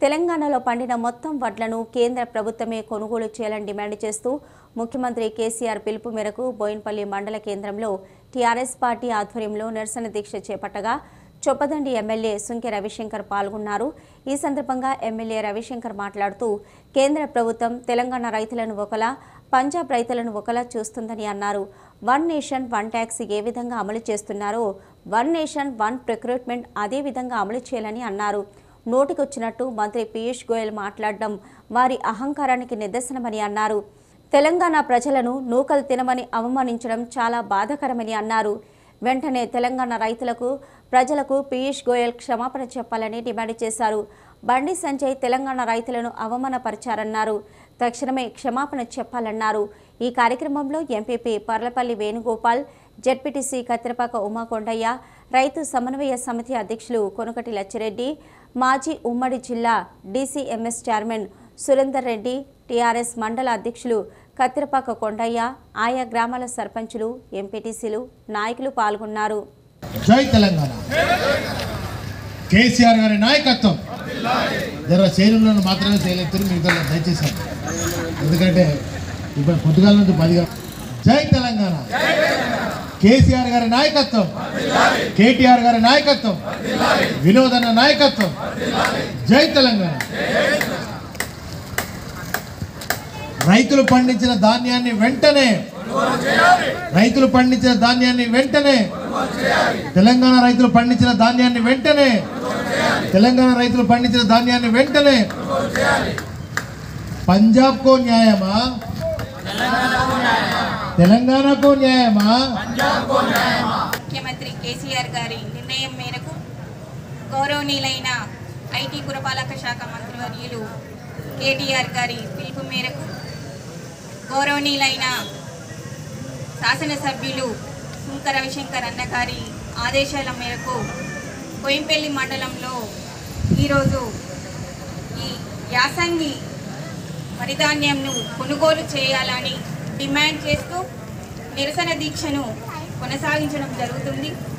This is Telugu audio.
తెలంగాణలో పండిన మొత్తం వడ్లను కేంద్ర ప్రభుత్వమే కొనుగోలు చేయాలని డిమాండ్ చేస్తూ ముఖ్యమంత్రి కేసీఆర్ పిలుపు మేరకు బోయిన్పల్లి మండల కేంద్రంలో టీఆర్ఎస్ పార్టీ ఆధ్వర్యంలో నిరసన దీక్ష చేపట్టగా చొప్పదండి ఎమ్మెల్యే సుంకె రవిశంకర్ పాల్గొన్నారు ఈ సందర్భంగా ఎమ్మెల్యే రవిశంకర్ మాట్లాడుతూ కేంద్ర ప్రభుత్వం తెలంగాణ రైతులను ఒకలా పంజాబ్ రైతులను ఒకలా చూస్తుందని అన్నారు వన్ నేషన్ వన్ ట్యాక్స్ ఏ విధంగా అమలు చేస్తున్నారో వన్ నేషన్ వన్ రిక్రూట్మెంట్ అదే విధంగా అమలు చేయాలని అన్నారు నోటికొచ్చినట్టు మంత్రి పీయూష్ గోయల్ మాట్లాడడం వారి అహంకారానికి నిదర్శనమని అన్నారు తెలంగాణ ప్రజలను నూకలు తినమని అవమానించడం చాలా బాధాకరమని అన్నారు వెంటనే తెలంగాణ రైతులకు ప్రజలకు పీయూష్ గోయల్ క్షమాపణ చెప్పాలని డిమాండ్ చేశారు బండి సంజయ్ తెలంగాణ రైతులను అవమానపరిచారన్నారు తక్షణమే క్షమాపణ చెప్పాలన్నారు ఈ కార్యక్రమంలో ఎంపీపీ పర్లపల్లి వేణుగోపాల్ జడ్పీటీసీ కత్తిరపాక ఉమాకొండయ్య రైతు సమన్వయ సమితి అధ్యక్షులు కొనకటి లచ్చిరెడ్డి మాజీ ఉమ్మడి జిల్లా DCMS chairman Surender Reddy TRS మండల అధ్యక్షులు కత్తిరపాక కొండయ్య ఆయా గ్రామాల సర్పంచులు ఎంపీటీసీలు నాయకులు పాల్గొన్నారు జై తెలంగాణ కేసీఆర్ గారి నాయకత్వం జర చేనులను మాత్రమే చేయలేదు మిగతా దయచేసి ఎందుకంటే ఇప్పుడు పొద్దుగాల నుంచి పదిగా జై తెలంగాణ కేసీఆర్ గారి నాయకత్వం కేటీఆర్ గారి నాయకత్వం వినోదన్న నాయకత్వం జై తెలంగాణ రైతులు పండించిన ధాన్యాన్ని వెంటనే రైతులు పండించిన ధాన్యాన్ని వెంటనే తెలంగాణ రైతులు పండించిన ధాన్యాన్ని వెంటనే తెలంగాణ రైతులు పండించిన ధాన్యాన్ని వెంటనే పంజాబ్ కో న్యాయమా తెలంగాణకు న్యాయమా ముఖ్యమంత్రి కేసీఆర్ గారి నిర్ణయం మేరకు గౌరవనీయులైన ఐటీ పురపాలక శాఖ మంత్రివర్యులు కేటీఆర్ గారి పిలుపు మేరకు గౌరవనీయులైన శాసనసభ్యులు సుంక రవిశంకర్ అన్న గారి ఆదేశాల మేరకు కోయంపల్లి మండలంలో ఈరోజు ఈ యాసంగి వరిధాన్యంను కొనుగోలు చేయాలని డిమాండ్ చేస్తూ నిరసన దీక్షను కొనసాగించడం జరుగుతుంది